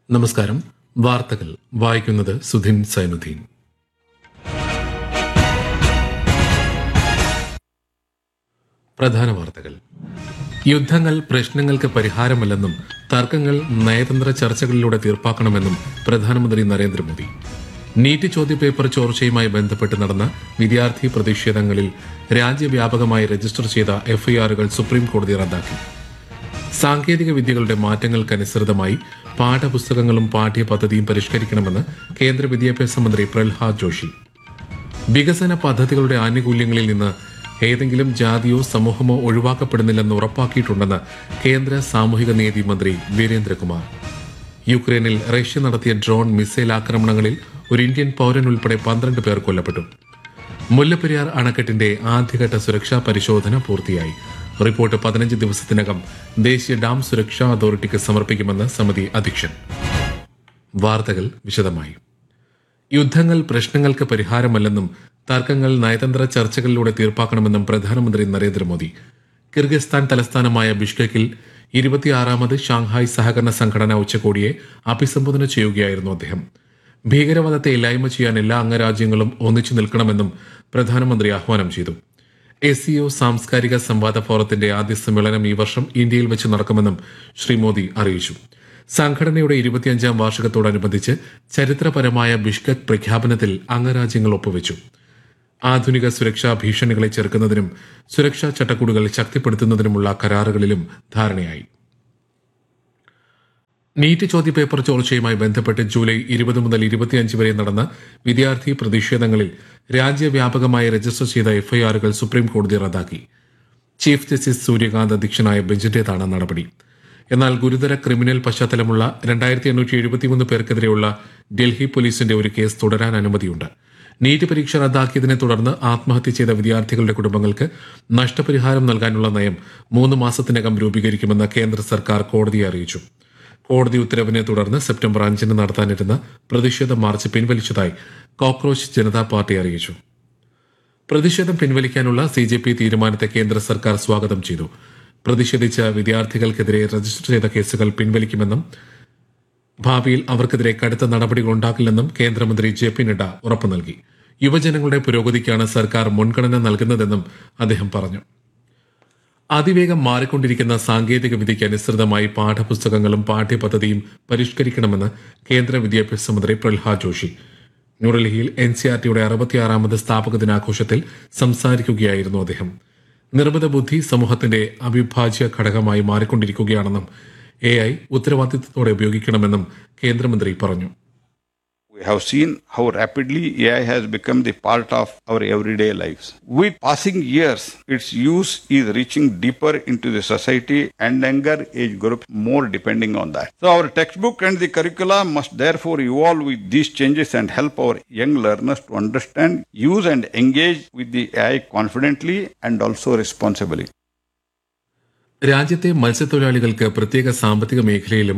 നമസ്കാരം വാർത്തകൾ വായിക്കുന്നത് സുധിൻ സൈനുദ്ദീൻ പ്രധാന വാർത്തകൾ യുദ്ധങ്ങൾ പ്രശ്നങ്ങൾക്ക് പരിഹാരമല്ലെന്നും തർക്കങ്ങൾ നയതന്ത്ര ചർച്ചകളിലൂടെ തീർപ്പാക്കണമെന്നും പ്രധാനമന്ത്രി നരേന്ദ്രമോദി നീറ്റ് ചോദ്യപേപ്പർ ചോർച്ചയുമായി ബന്ധപ്പെട്ട് നടന്ന വിദ്യാർത്ഥി പ്രതിഷേധങ്ങളിൽ രാജ്യവ്യാപകമായി രജിസ്റ്റർ ചെയ്ത എഫ്ഐആറുകൾ സുപ്രീം കോടതി റദ്ദാക്കി സാങ്കേതിക വിദ്യകളുടെ മാറ്റങ്ങൾക്കനുസൃതമായി പാഠപുസ്തകങ്ങളും പാഠ്യപദ്ധതിയും പരിഷ്കരിക്കണമെന്ന് കേന്ദ്ര വിദ്യാഭ്യാസ മന്ത്രി പ്രഹ്ലാദ് ജോഷി വികസന പദ്ധതികളുടെ ആനുകൂല്യങ്ങളിൽ നിന്ന് ഏതെങ്കിലും ജാതിയോ സമൂഹമോ ഒഴിവാക്കപ്പെടുന്നില്ലെന്ന് ഉറപ്പാക്കിയിട്ടുണ്ടെന്ന് കേന്ദ്ര സാമൂഹിക നീതി മന്ത്രി വീരേന്ദ്രകുമാർ യുക്രൈനിൽ റഷ്യ നടത്തിയ ഡ്രോൺ മിസൈൽ ആക്രമണങ്ങളിൽ ഒരു ഇന്ത്യൻ പൌരൻ ഉൾപ്പെടെ പന്ത്രണ്ട് പേർ കൊല്ലപ്പെട്ടു മുല്ലപ്പെരിയാർ അണക്കെട്ടിന്റെ ആദ്യഘട്ട സുരക്ഷാ പരിശോധന പൂർത്തിയായി റിപ്പോർട്ട് പതിനഞ്ച് ദിവസത്തിനകം ദേശീയ ഡാം സുരക്ഷാ അതോറിറ്റിക്ക് സമർപ്പിക്കുമെന്ന് സമിതി അധ്യക്ഷൻ വാർത്തകൾ വിശദമായി യുദ്ധങ്ങൾ പ്രശ്നങ്ങൾക്ക് പരിഹാരമല്ലെന്നും തർക്കങ്ങൾ നയതന്ത്ര ചർച്ചകളിലൂടെ തീർപ്പാക്കണമെന്നും പ്രധാനമന്ത്രി നരേന്ദ്രമോദി കിർഗിസ്ഥാൻ തലസ്ഥാനമായ ബിഷ്കെക്കിൽ ഇരുപത്തിയാറാമത് ഷാങ്ഹായ് സഹകരണ സംഘടന ഉച്ചകോടിയെ അഭിസംബോധന ചെയ്യുകയായിരുന്നു അദ്ദേഹം ഭീകരവാദത്തെ ഇല്ലായ്മ ചെയ്യാൻ എല്ലാ അംഗരാജ്യങ്ങളും ഒന്നിച്ചു നിൽക്കണമെന്നും പ്രധാനമന്ത്രി ആഹ്വാനം ചെയ്തു എസ് സിഒ സാംസ്കാരിക സംവാദ ഫോറത്തിന്റെ ആദ്യ സമ്മേളനം ഈ വർഷം ഇന്ത്യയിൽ വെച്ച് നടക്കുമെന്നും ശ്രീ മോദി അറിയിച്ചു സംഘടനയുടെ ഇരുപത്തിയഞ്ചാം വാർഷികത്തോടനുബന്ധിച്ച് ചരിത്രപരമായ ബിഷ്കക് പ്രഖ്യാപനത്തിൽ അംഗരാജ്യങ്ങൾ ഒപ്പുവെച്ചു ആധുനിക സുരക്ഷാ ഭീഷണികളെ ചെറുക്കുന്നതിനും സുരക്ഷാ ചട്ടക്കൂടുകൾ ശക്തിപ്പെടുത്തുന്നതിനുമുള്ള കരാറുകളിലും ധാരണയായി നീറ്റ് ചോദ്യപേപ്പർ ചോർച്ചയുമായി ബന്ധപ്പെട്ട് ജൂലൈ ഇരുപത് മുതൽ ഇരുപത്തിയഞ്ച് വരെ നടന്ന വിദ്യാർത്ഥി പ്രതിഷേധങ്ങളിൽ രാജ്യവ്യാപകമായി രജിസ്റ്റർ ചെയ്ത എഫ്ഐആറുകൾ സുപ്രീം കോടതി റദ്ദാക്കി ചീഫ് ജസ്റ്റിസ് സൂര്യകാന്ത് അധ്യക്ഷനായ ബെഞ്ചിന്റേതാണ് നടപടി എന്നാൽ ഗുരുതര ക്രിമിനൽ പശ്ചാത്തലമുള്ള രണ്ടായിരത്തി എണ്ണൂറ്റി എഴുപത്തിമൂന്ന് പേർക്കെതിരെയുള്ള ഡൽഹി പോലീസിന്റെ ഒരു കേസ് തുടരാൻ അനുമതിയുണ്ട് നീറ്റ് പരീക്ഷ റദ്ദാക്കിയതിനെ തുടർന്ന് ആത്മഹത്യ ചെയ്ത വിദ്യാർത്ഥികളുടെ കുടുംബങ്ങൾക്ക് നഷ്ടപരിഹാരം നൽകാനുള്ള നയം മൂന്ന് മാസത്തിനകം രൂപീകരിക്കുമെന്ന് കേന്ദ്ര സർക്കാർ കോടതിയെ അറിയിച്ചു കോടതി ഉത്തരവിനെ തുടർന്ന് സെപ്റ്റംബർ അഞ്ചിന് നടത്താനിരുന്ന പ്രതിഷേധ മാർച്ച് പിൻവലിച്ചതായി കോക്രോച്ച് ജനതാ പാർട്ടി അറിയിച്ചു പ്രതിഷേധം പിൻവലിക്കാനുള്ള സി ജെ പി തീരുമാനത്തെ കേന്ദ്ര സർക്കാർ സ്വാഗതം ചെയ്തു പ്രതിഷേധിച്ച വിദ്യാർത്ഥികൾക്കെതിരെ രജിസ്റ്റർ ചെയ്ത കേസുകൾ പിൻവലിക്കുമെന്നും ഭാവിയിൽ അവർക്കെതിരെ കടുത്ത നടപടികൾ ഉണ്ടാക്കില്ലെന്നും കേന്ദ്രമന്ത്രി ജെ പി നഡ്ഡ ഉറപ്പു നൽകി യുവജനങ്ങളുടെ പുരോഗതിക്കാണ് സർക്കാർ മുൻഗണന നൽകുന്നതെന്നും അദ്ദേഹം പറഞ്ഞു അതിവേഗം മാറിക്കൊണ്ടിരിക്കുന്ന സാങ്കേതിക വിദ്യയ്ക്ക് അനുസൃതമായി പാഠപുസ്തകങ്ങളും പാഠ്യപദ്ധതിയും പരിഷ്കരിക്കണമെന്ന് കേന്ദ്ര വിദ്യാഭ്യാസ മന്ത്രി പ്രഹ്ലാദ് ജോഷി ന്യൂഡൽഹിയിൽ എൻ സി ആർ ടിയുടെ അറുപത്തിയാറാമത് സ്ഥാപക ദിനാഘോഷത്തിൽ സംസാരിക്കുകയായിരുന്നു അദ്ദേഹം നിർമ്മിത ബുദ്ധി സമൂഹത്തിന്റെ അവിഭാജ്യ ഘടകമായി മാറിക്കൊണ്ടിരിക്കുകയാണെന്നും എ ഐ ഉത്തരവാദിത്തത്തോടെ ഉപയോഗിക്കണമെന്നും കേന്ദ്രമന്ത്രി പറഞ്ഞു We have seen how rapidly AI has become the part of our everyday lives. With passing years, its use is reaching deeper into the society and younger age groups more depending on that. So our textbook and the curricula must therefore evolve with these changes and help our young learners to understand, use and engage with the AI confidently and also responsibly. രാജ്യത്തെ മത്സ്യത്തൊഴിലാളികൾക്ക് പ്രത്യേക സാമ്പത്തിക മേഖലയിലും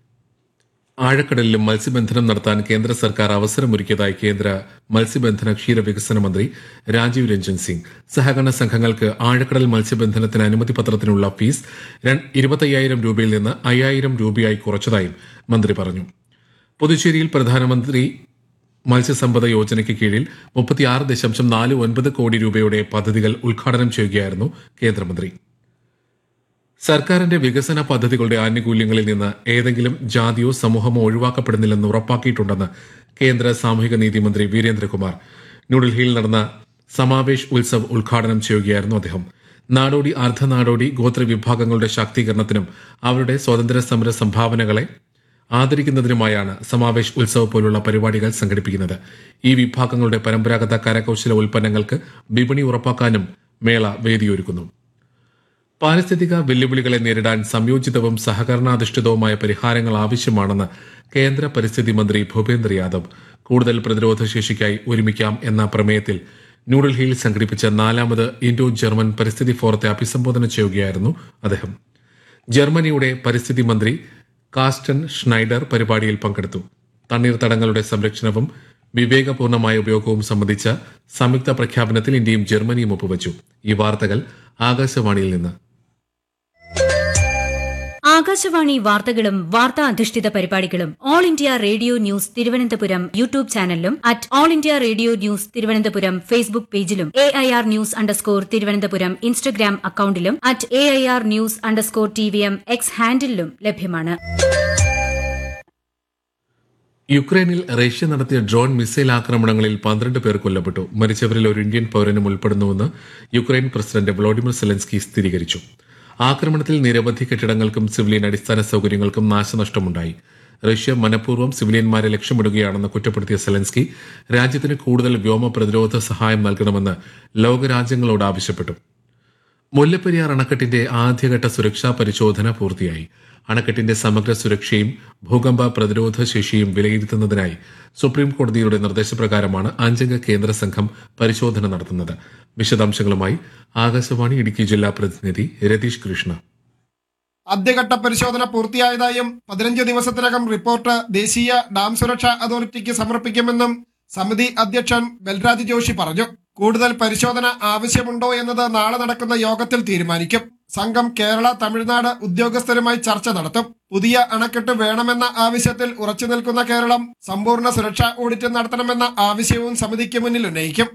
ആഴക്കടലിലും മത്സ്യബന്ധനം നടത്താൻ കേന്ദ്ര സർക്കാർ അവസരമൊരുക്കിയതായി കേന്ദ്ര മത്സ്യബന്ധന ക്ഷീരവികസന മന്ത്രി രാജീവ് രഞ്ജൻ സിംഗ് സഹകരണ സംഘങ്ങൾക്ക് ആഴക്കടൽ മത്സ്യബന്ധനത്തിന് അനുമതി പത്രത്തിനുള്ള ഫീസ് ഇരുപത്തയ്യായിരം രൂപയിൽ നിന്ന് അയ്യായിരം രൂപയായി കുറച്ചതായും മന്ത്രി പറഞ്ഞു പുതുച്ചേരിയിൽ പ്രധാനമന്ത്രി മത്സ്യസമ്പദ യോജനയ്ക്ക് കീഴിൽ മുപ്പത്തിയാറ് ദശാംശം നാല് ഒൻപത് കോടി രൂപയുടെ പദ്ധതികൾ ഉദ്ഘാടനം ചെയ്യുകയായിരുന്നു കേന്ദ്രമന്ത്രി സർക്കാരിന്റെ വികസന പദ്ധതികളുടെ ആനുകൂല്യങ്ങളിൽ നിന്ന് ഏതെങ്കിലും ജാതിയോ സമൂഹമോ ഒഴിവാക്കപ്പെടുന്നില്ലെന്ന് ഉറപ്പാക്കിയിട്ടുണ്ടെന്ന് കേന്ദ്ര സാമൂഹിക നീതി മന്ത്രി വീരേന്ദ്രകുമാർ ന്യൂഡൽഹിയിൽ നടന്ന സമാവേശ് ഉത്സവ് ഉദ്ഘാടനം ചെയ്യുകയായിരുന്നു അദ്ദേഹം നാടോടി അർദ്ധനാടോടി ഗോത്ര വിഭാഗങ്ങളുടെ ശാക്തീകരണത്തിനും അവരുടെ സ്വാതന്ത്ര്യ സമര സംഭാവനകളെ ആദരിക്കുന്നതിനുമായാണ് സമാവേശ് ഉത്സവ് പോലുള്ള പരിപാടികൾ സംഘടിപ്പിക്കുന്നത് ഈ വിഭാഗങ്ങളുടെ പരമ്പരാഗത കരകൌശല ഉൽപ്പന്നങ്ങൾക്ക് വിപണി ഉറപ്പാക്കാനും മേള വേദിയൊരുക്കുന്നു പാരിസ്ഥിതിക വെല്ലുവിളികളെ നേരിടാൻ സംയോജിതവും സഹകരണാധിഷ്ഠിതവുമായ പരിഹാരങ്ങൾ ആവശ്യമാണെന്ന് കേന്ദ്ര പരിസ്ഥിതി മന്ത്രി ഭൂപേന്ദ്ര യാദവ് കൂടുതൽ പ്രതിരോധ ശേഷിക്കായി ഒരുമിക്കാം എന്ന പ്രമേയത്തിൽ ന്യൂഡൽഹിയിൽ സംഘടിപ്പിച്ച നാലാമത് ഇൻഡോ ജർമ്മൻ പരിസ്ഥിതി ഫോറത്തെ അഭിസംബോധന ചെയ്യുകയായിരുന്നു അദ്ദേഹം ജർമ്മനിയുടെ പരിസ്ഥിതി മന്ത്രി കാസ്റ്റൻ ഷ്നൈഡർ പരിപാടിയിൽ പങ്കെടുത്തു തണ്ണീർത്തടങ്ങളുടെ സംരക്ഷണവും വിവേകപൂർണമായ ഉപയോഗവും സംബന്ധിച്ച സംയുക്ത പ്രഖ്യാപനത്തിൽ ഇന്ത്യയും ജർമ്മനിയും ഒപ്പുവച്ചു ഈ വാർത്തകൾ ആകാശവാണിയിൽ നിന്ന് ആകാശവാണി വാർത്തകളും വാർത്താ അധിഷ്ഠിത പരിപാടികളും All India Radio News Thiruvananthapuram YouTube ചാനലിലും at All India Radio News Thiruvananthapuram Facebook പേജിലും A I R news underscore Thiruvananthapuram Instagram അക്കൌണ്ടിലും at A I R news underscore T V M X ഹാൻഡിലും ലഭ്യമാണ് യുക്രൈനിൽ റഷ്യ നടത്തിയ ഡ്രോൺ മിസൈൽ ആക്രമണങ്ങളിൽ പന്ത്രണ്ട് പേർ കൊല്ലപ്പെട്ടു മരിച്ചവരിൽ ഒരു ഇന്ത്യൻ പൌരനും ഉൾപ്പെടുന്നുവെന്ന് യുക്രൈൻ പ്രസിഡന്റ് വ്ളോഡിമിർ സെലൻസ്കി സ്ഥിരീകരിച്ചു ആക്രമണത്തിൽ നിരവധി കെട്ടിടങ്ങൾക്കും സിവിലിയൻ അടിസ്ഥാന സൌകര്യങ്ങൾക്കും നാശനഷ്ടമുണ്ടായി റഷ്യ മനഃപൂർവ്വം സിവിലിയന്മാരെ ലക്ഷ്യമിടുകയാണെന്ന് കുറ്റപ്പെടുത്തിയ സെലൻസ്കി രാജ്യത്തിന് കൂടുതൽ വ്യോമ പ്രതിരോധ സഹായം നൽകണമെന്ന് ലോകരാജ്യങ്ങളോട് ആവശ്യപ്പെട്ടു മുല്ലപ്പെരിയാർ അണക്കെട്ടിന്റെ ആദ്യഘട്ട സുരക്ഷാ പരിശോധന പൂർത്തിയായി അണക്കെട്ടിന്റെ സമഗ്ര സുരക്ഷയും ഭൂകമ്പ പ്രതിരോധ ശേഷിയും വിലയിരുത്തുന്നതിനായി സുപ്രീം കോടതിയുടെ നിർദ്ദേശപ്രകാരമാണ് അഞ്ചംഗ കേന്ദ്ര സംഘം പരിശോധന നടത്തുന്നത് വിശദാംശങ്ങളുമായി ആകാശവാണി ഇടുക്കി ജില്ലാ പ്രതിനിധി രതീഷ് കൃഷ്ണ ആദ്യഘട്ട പരിശോധന പൂർത്തിയായതായും പതിനഞ്ച് ദിവസത്തിനകം റിപ്പോർട്ട് ദേശീയ ഡാം സുരക്ഷാ അതോറിറ്റിക്ക് സമർപ്പിക്കുമെന്നും സമിതി അധ്യക്ഷൻ ബൽരാജ് ജോഷി പറഞ്ഞു കൂടുതൽ പരിശോധന ആവശ്യമുണ്ടോ എന്നത് നാളെ നടക്കുന്ന യോഗത്തിൽ തീരുമാനിക്കും സംഘം കേരള തമിഴ്നാട് ഉദ്യോഗസ്ഥരുമായി ചർച്ച നടത്തും പുതിയ അണക്കെട്ട് വേണമെന്ന ആവശ്യത്തിൽ ഉറച്ചു നിൽക്കുന്ന കേരളം സമ്പൂർണ്ണ സുരക്ഷാ ഓഡിറ്റ് നടത്തണമെന്ന ആവശ്യവും സമിതിക്ക് മുന്നിൽ ഉന്നയിക്കും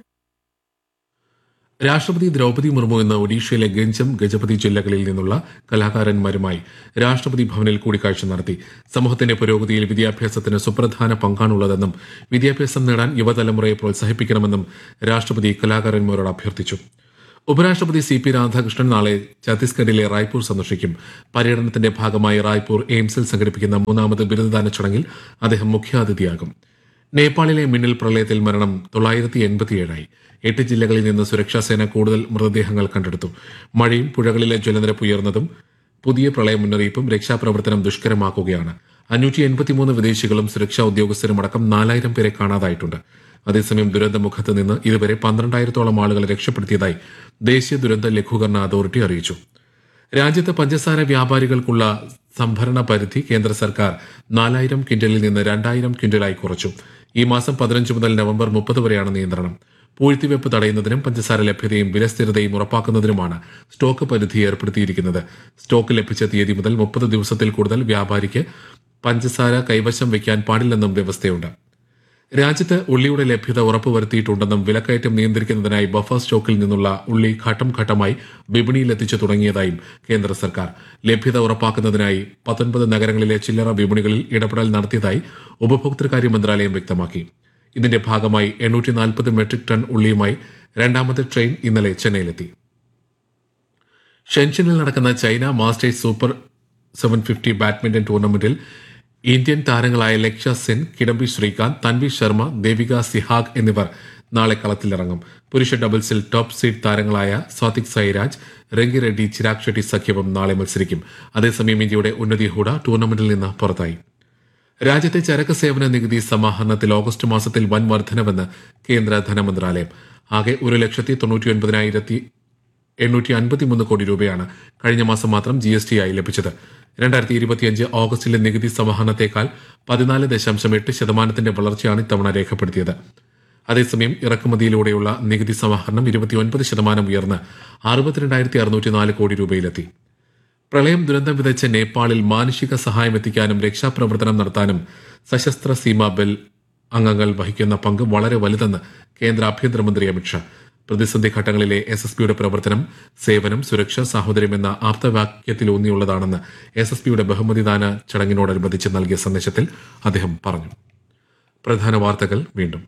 രാഷ്ട്രപതി ദ്രൗപദി മുർമു ഇന്ന് ഒഡീഷയിലെ ഗഞ്ചം ഗജപതി ജില്ലകളിൽ നിന്നുള്ള കലാകാരന്മാരുമായി രാഷ്ട്രപതി ഭവനിൽ കൂടിക്കാഴ്ച നടത്തി സമൂഹത്തിന്റെ പുരോഗതിയിൽ വിദ്യാഭ്യാസത്തിന് സുപ്രധാന പങ്കാണുള്ളതെന്നും വിദ്യാഭ്യാസം നേടാൻ യുവതലമുറയെ പ്രോത്സാഹിപ്പിക്കണമെന്നും രാഷ്ട്രപതി കലാകാരന്മാരോട് അഭ്യർത്ഥിച്ചു ഉപരാഷ്ട്രപതി സി പി രാധാകൃഷ്ണൻ നാളെ ഛത്തീസ്ഗഡിലെ റായ്പൂർ സന്ദർശിക്കും പര്യടനത്തിന്റെ ഭാഗമായി റായ്പൂർ എയിംസിൽ സംഘടിപ്പിക്കുന്ന മൂന്നാമത് ബിരുദദാന ചടങ്ങിൽ അദ്ദേഹം മുഖ്യാതിഥിയാകും നേപ്പാളിലെ മിന്നൽ പ്രളയത്തിൽ മരണം തൊള്ളായിരത്തി എൺപത്തിയേഴായി എട്ട് ജില്ലകളിൽ നിന്ന് സുരക്ഷാസേന കൂടുതൽ മൃതദേഹങ്ങൾ കണ്ടെടുത്തു മഴയും പുഴകളിലെ ജലനിരപ്പ് ഉയർന്നതും പുതിയ പ്രളയ മുന്നറിയിപ്പും രക്ഷാപ്രവർത്തനം ദുഷ്കരമാക്കുകയാണ് അഞ്ഞൂറ്റി എൺപത്തിമൂന്ന് വിദേശികളും സുരക്ഷാ ഉദ്യോഗസ്ഥരും അടക്കം നാലായിരം പേരെ കാണാതായിട്ടുണ്ട് അതേസമയം ദുരന്തമുഖത്ത് നിന്ന് ഇതുവരെ പന്ത്രണ്ടായിരത്തോളം ആളുകളെ രക്ഷപ്പെടുത്തിയതായി ദേശീയ ദുരന്ത ലഘൂകരണ അതോറിറ്റി അറിയിച്ചു രാജ്യത്ത് പഞ്ചസാര വ്യാപാരികൾക്കുള്ള സംഭരണ പരിധി കേന്ദ്ര സർക്കാർ നാലായിരം ക്വിന്റലിൽ നിന്ന് രണ്ടായിരം ക്വിന്റലായി കുറച്ചു ഈ മാസം പതിനഞ്ച് മുതൽ നവംബർ മുപ്പത് വരെയാണ് നിയന്ത്രണം പൂഴ്ത്തിവെപ്പ് തടയുന്നതിനും പഞ്ചസാര ലഭ്യതയും വിലസ്ഥിരതയും ഉറപ്പാക്കുന്നതിനുമാണ് സ്റ്റോക്ക് പരിധി ഏർപ്പെടുത്തിയിരിക്കുന്നത് സ്റ്റോക്ക് ലഭിച്ച തീയതി മുതൽ മുപ്പത് ദിവസത്തിൽ കൂടുതൽ വ്യാപാരിക്ക് പഞ്ചസാര കൈവശം വയ്ക്കാൻ പാടില്ലെന്നും വ്യവസ്ഥയുണ്ട് രാജ്യത്ത് ഉള്ളിയുടെ ലഭ്യത ഉറപ്പുവരുത്തിയിട്ടുണ്ടെന്നും വിലക്കയറ്റം നിയന്ത്രിക്കുന്നതിനായി ബഫർ സ്റ്റോക്കിൽ നിന്നുള്ള ഉള്ളി ഘട്ടം ഘട്ടമായി വിപണിയിലെത്തിച്ചു തുടങ്ങിയതായും കേന്ദ്ര സർക്കാർ ലഭ്യത ഉറപ്പാക്കുന്നതിനായി പത്തൊൻപത് നഗരങ്ങളിലെ ചില്ലറ വിപണികളിൽ ഇടപെടൽ നടത്തിയതായി ഉപഭോക്തൃകാര്യ മന്ത്രാലയം വ്യക്തമാക്കി ഇതിന്റെ ഭാഗമായി എണ്ണൂറ്റി നാൽപ്പത് മെട്രിക് ടൺ ഉള്ളിയുമായി രണ്ടാമത്തെ ട്രെയിൻ ഇന്നലെ ചെന്നൈയിലെത്തി ഷെൻഷനിൽ നടക്കുന്ന China Masters super seven fifty badminton ടൂർണമെന്റിൽ ഇന്ത്യൻ താരങ്ങളായ ലക്ഷ്യ സെൻ കിഡംബി ശ്രീകാന്ത് തൻവി ശർമ്മ ദേവിക സിഹാഗ് എന്നിവർ നാളെ കളത്തിലിറങ്ങും പുരുഷ ഡബിൾസിൽ ടോപ്പ് സീഡ് താരങ്ങളായ സ്വാതിക് സൈരാജ് രംഗി റെഡ്ഡി ചിരാഗ് ഷെട്ടി സഖ്യവും നാളെ മത്സരിക്കും അതേസമയം ഇന്ത്യയുടെ ഉന്നതി ഹൂഡ ടൂർണമെന്റിൽ നിന്ന് പുറത്തായി രാജ്യത്തെ ചരക്ക് സേവന നികുതി സമാഹരണത്തിൽ ഓഗസ്റ്റ് മാസത്തിൽ വൻ വർധനവെന്ന് കേന്ദ്ര ധനമന്ത്രാലയം ആകെ ഒരു ലക്ഷത്തി തൊണ്ണൂറ്റി ഒൻപതിനായിരത്തി എണ്ണൂറ്റി അൻപത്തിമൂന്ന് കോടി രൂപയാണ് കഴിഞ്ഞ മാസം മാത്രം ജി എസ് ടി ആയി ലഭിച്ചത് രണ്ടായിരത്തി ഇരുപത്തിയഞ്ച് ഓഗസ്റ്റിലെ നികുതി സമാഹരണത്തേക്കാൾ പതിനാല് ദശാംശം എട്ട് ശതമാനത്തിന്റെ വളർച്ചയാണ് ഇത്തവണ രേഖപ്പെടുത്തിയത് അതേസമയം ഇറക്കുമതിയിലൂടെയുള്ള നികുതി സമാഹരണം ഇരുപത്തിയൊൻപത് ശതമാനം ഉയർന്ന് അറുപത്തിരണ്ടായിരത്തി അറുന്നൂറ്റി നാല് കോടി രൂപയിലെത്തി പ്രളയം ദുരന്തം വിതച്ച നേപ്പാളിൽ മാനുഷിക സഹായം എത്തിക്കാനും രക്ഷാപ്രവർത്തനം നടത്താനും സശസ്ത്ര സീമാ ബെൽ അംഗങ്ങൾ വഹിക്കുന്ന പങ്ക് വളരെ വലുതെന്ന് കേന്ദ്ര ആഭ്യന്തരമന്ത്രി അമിത്ഷാ പ്രതിസന്ധി ഘട്ടങ്ങളിലെ എസ് എസ് പിയുടെ പ്രവർത്തനം സേവനം സുരക്ഷ സാഹോദര്യം എന്ന ആപ്തവാക്യത്തിലൂന്നിയുള്ളതാണെന്ന് എസ് എസ് പിയുടെ ബഹുമതിദാന ചടങ്ങിനോടനുബന്ധിച്ച് നൽകിയ സന്ദേശത്തിൽ അദ്ദേഹം പറഞ്ഞു പ്രധാന വാർത്തകൾ വീണ്ടും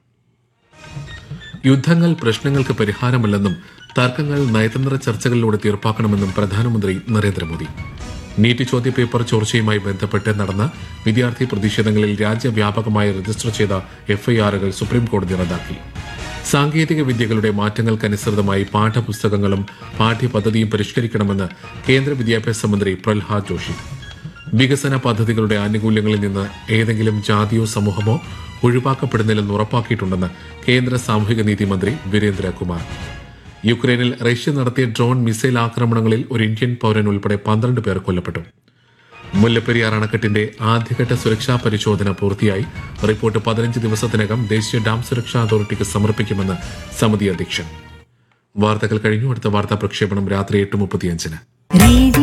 യുദ്ധങ്ങൾ പ്രശ്നങ്ങൾക്ക് പരിഹാരമല്ലെന്നും തർക്കങ്ങൾ നയതന്ത്ര ചർച്ചകളിലൂടെ തീർപ്പാക്കണമെന്നും പ്രധാനമന്ത്രി നരേന്ദ്രമോദി നീറ്റ് ചോദ്യപേപ്പർ ചോർച്ചയുമായി ബന്ധപ്പെട്ട് നടന്ന വിദ്യാർത്ഥി പ്രതിഷേധങ്ങളിൽ രാജ്യവ്യാപകമായി രജിസ്റ്റർ ചെയ്ത എഫ്ഐആറുകൾ സുപ്രീംകോടതി റദ്ദാക്കി സാങ്കേതിക വിദ്യകളുടെ മാറ്റങ്ങൾക്കനുസൃതമായി പാഠപുസ്തകങ്ങളും പാഠ്യപദ്ധതിയും പരിഷ്കരിക്കണമെന്ന് കേന്ദ്ര വിദ്യാഭ്യാസ മന്ത്രി പ്രഹ്ലാദ് ജോഷി വികസന പദ്ധതികളുടെ ആനുകൂല്യങ്ങളിൽ നിന്ന് ഏതെങ്കിലും ജാതിയോ സമൂഹമോ ഒഴിവാക്കപ്പെടുന്നില്ലെന്ന് ഉറപ്പാക്കിയിട്ടുണ്ടെന്ന് കേന്ദ്ര സാമൂഹിക നീതി മന്ത്രി വീരേന്ദ്രകുമാർ യുക്രൈനിൽ റഷ്യ നടത്തിയ ഡ്രോൺ മിസൈൽ ആക്രമണങ്ങളിൽ ഒരു ഇന്ത്യൻ പൗരൻ ഉൾപ്പെടെ പന്ത്രണ്ട് പേർ കൊല്ലപ്പെട്ടു മുല്ലപ്പെരിയാർ അണക്കെട്ടിന്റെ ആദ്യഘട്ട സുരക്ഷാ പരിശോധന പൂർത്തിയായി റിപ്പോർട്ട് പതിനഞ്ച് ദിവസത്തിനകം ദേശീയ ഡാം സുരക്ഷാ അതോറിറ്റിക്ക് സമർപ്പിക്കുമെന്ന് സമിതി അധ്യക്ഷൻ വാർത്തകൾ കഴിഞ്ഞു അടുത്ത വാർത്താ പ്രക്ഷേപണം രാത്രി എട്ട് മുപ്പത്തിയഞ്ചിന് റേഡിയോ